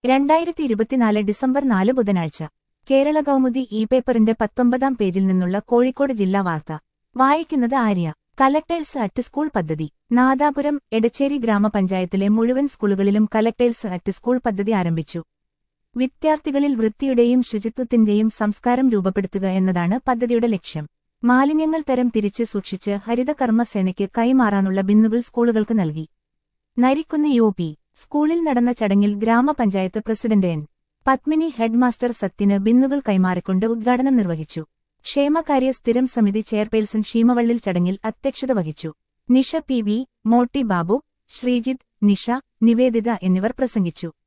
രണ്ടായിരത്തി ഇരുപത്തിനാല് ഡിസംബർ നാല് ബുധനാഴ്ച കേരള കൗമുദി ഇ പേപ്പറിന്റെ പത്തൊമ്പതാം പേജിൽ നിന്നുള്ള കോഴിക്കോട് ജില്ലാ വാർത്ത വായിക്കുന്നത് ആര്യ കലക്ടേഴ്സ് അറ്റ് സ്കൂൾ പദ്ധതി നാദാപുരം എടച്ചേരി ഗ്രാമപഞ്ചായത്തിലെ മുഴുവൻ സ്കൂളുകളിലും കലക്ടേഴ്സ് അറ്റ് സ്കൂൾ പദ്ധതി ആരംഭിച്ചു വിദ്യാർത്ഥികളിൽ വൃത്തിയുടെയും ശുചിത്വത്തിന്റെയും സംസ്കാരം രൂപപ്പെടുത്തുക എന്നതാണ് പദ്ധതിയുടെ ലക്ഷ്യം മാലിന്യങ്ങൾ തരം തിരിച്ച് സൂക്ഷിച്ച് ഹരിതകർമ്മസേനയ്ക്ക് കൈമാറാനുള്ള ബിന്നുകൾ സ്കൂളുകൾക്ക് നൽകി നരിക്കുന്ന് യു പി സ്കൂളിൽ നടന്ന ചടങ്ങിൽ ഗ്രാമപഞ്ചായത്ത് പ്രസിഡന്റ് എൻ പത്മിനി ഹെഡ്മാസ്റ്റർ സത്യന് ബിന്നുകൾ കൈമാറിക്കൊണ്ട് ഉദ്ഘാടനം നിർവഹിച്ചു ക്ഷേമകാര്യ സ്ഥിരം സമിതി ചെയർപേഴ്സൺ ഷീമവള്ളിൽ ചടങ്ങിൽ അധ്യക്ഷത വഹിച്ചു നിഷ പി വി മോട്ടി ബാബു ശ്രീജിത്ത് നിഷ നിവേദിത എന്നിവർ പ്രസംഗിച്ചു